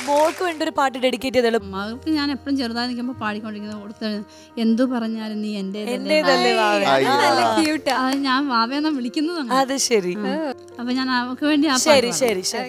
മോൾക്ക് വേണ്ടി ഒരു പാട്ട് ഡെഡിക്കേറ്റ് ചെയ്തല്ലോ മകൾക്ക് ഞാൻ എപ്പോഴും ചെറുതായി നിൽക്കുമ്പോൾ പാടിക്കൊണ്ടിരിക്കുന്നത് കൊടുത്ത് എന്തു പറഞ്ഞാലും നീ എൻ്റെ എന്റേതല്ലേ വാവേ അത് ഞാൻ വാവേന്നാ വിളിക്കുന്നത് അങ്ങനെ. അത് ശരി അപ്പൊ ഞാൻ അവൾക്ക് വേണ്ടി ആ പാട്ട് ശരി പാടാം. ശരി ശരി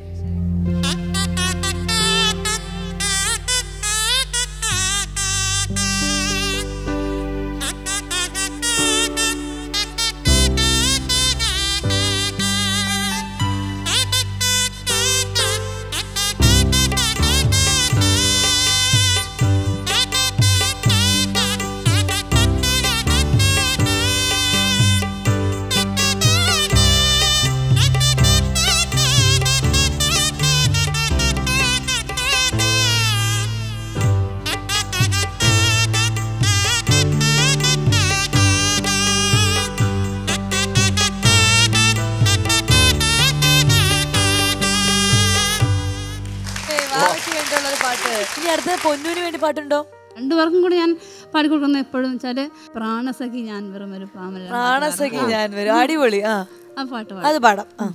ഏയ് വാവയ്ക്ക് വേണ്ടിയുള്ള ഒരു പാട്ട് ഇനി അടുത്ത പൊന്നൂന് വേണ്ടി പാട്ടുണ്ടോ രണ്ടുപേർക്കും കൂടി ഞാൻ പാടിക്കൊടുക്കുന്നത് എപ്പോഴും വെച്ചാല് പ്രാണസഖി ഞാൻ വെറും ഒരു പാമല പ്രാണസഖി ഞാൻ വരും അടിപൊളി ആ ആ പാട്ട് പാടാം അത് പാടാം ആ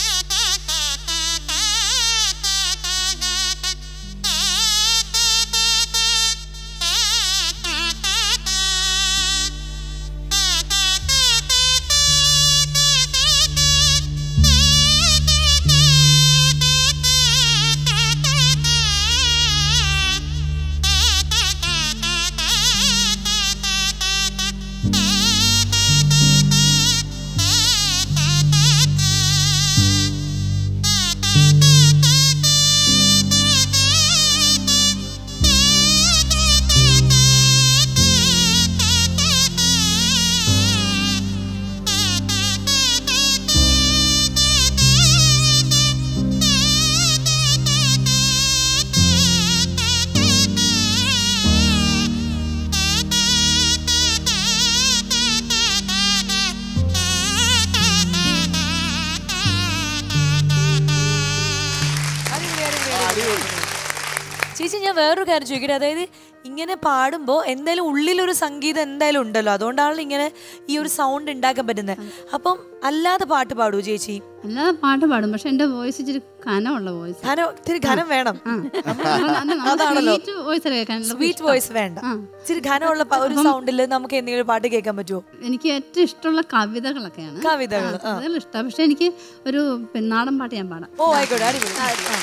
അടിപൊളി, അടിപൊളി, അടിപൊളി. ചേച്ചി ഞാൻ വേറൊരു കാര്യം ചോദിക്കട്ടെ അതായത് ഇങ്ങനെ പാടുമ്പോൾ എന്തായാലും ഉള്ളിലൊരു സംഗീതം എന്തായാലും ഉണ്ടല്ലോ അതുകൊണ്ടാണല്ലോ ഇങ്ങനെ ഈ ഒരു സൗണ്ട് ഉണ്ടാക്കാൻ പറ്റുന്നത് അപ്പം അല്ലാതെ പാട്ട് പാടുവോ ചേച്ചി അല്ലാതെ പാട്ട് പാടും പക്ഷെ എന്റെ വോയിസ് ഇച്ചിരി കനമുള്ള വോയിസ് ഘനം ഇത്തിരി ഘനം വേണം അതാണല്ലോ വോയിസ് കേൾക്കാൻ സ്വീറ്റ് വോയിസ് വേണ്ട ഇച്ചിരി ഘനമുള്ള പ- ഒരു സൗണ്ടിൽ നമുക്ക് എന്തെങ്കിലും പാട്ട് കേൾക്കാൻ പറ്റുമോ എനിക്ക് ഏറ്റവും ഇഷ്ടമുള്ള കവിതകളൊക്കെയാണ് കവിതകൾ ആ. കവിതകൾ ഇഷ്ടമാണ് പക്ഷെ എനിക്ക് ഒരു നാടൻ പാട്ട് ഞാൻ പാടാം ഓ ആയിക്കോട്ടെ അടിപൊളി ആ.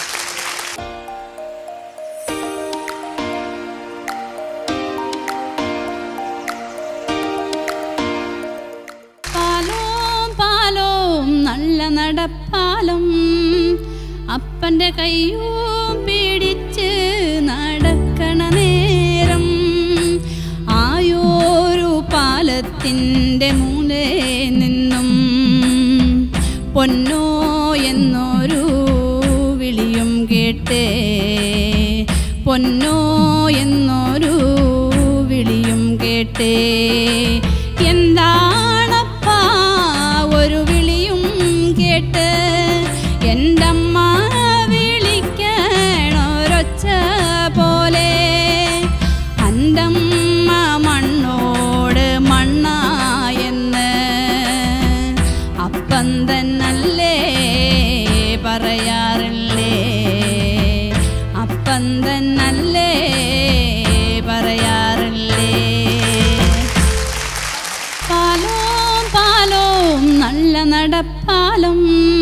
പാലോം പാലോം നല്ല നടപ്പാലം അപ്പന്റെ കയ്യും പിടിച്ച് നടക്കണ നേരം ആയോരു പാലത്തിൻ്റെ മൂലേ നിന്നും പൊന്നോ എന്നൊരു വിളിയും കേട്ടേ പൊന്നോ എന്നൊരു വിളിയും കേട്ടേ എന്താണപ്പാ ഒരു വിളിയും കേട്ട് എൻ്റമ്മ വിളിക്കണൊരൊച്ച പോലെ അൻ്റമ്മ മണ്ണോട് മണ്ണായെന്ന് അപ്പം തന്നല്ലേ പറയാറില്ലേ അപ്പം തന്നല്ലേ പറയാറില്ലേ പാലോം പാലോം നല്ല നടപ്പാലം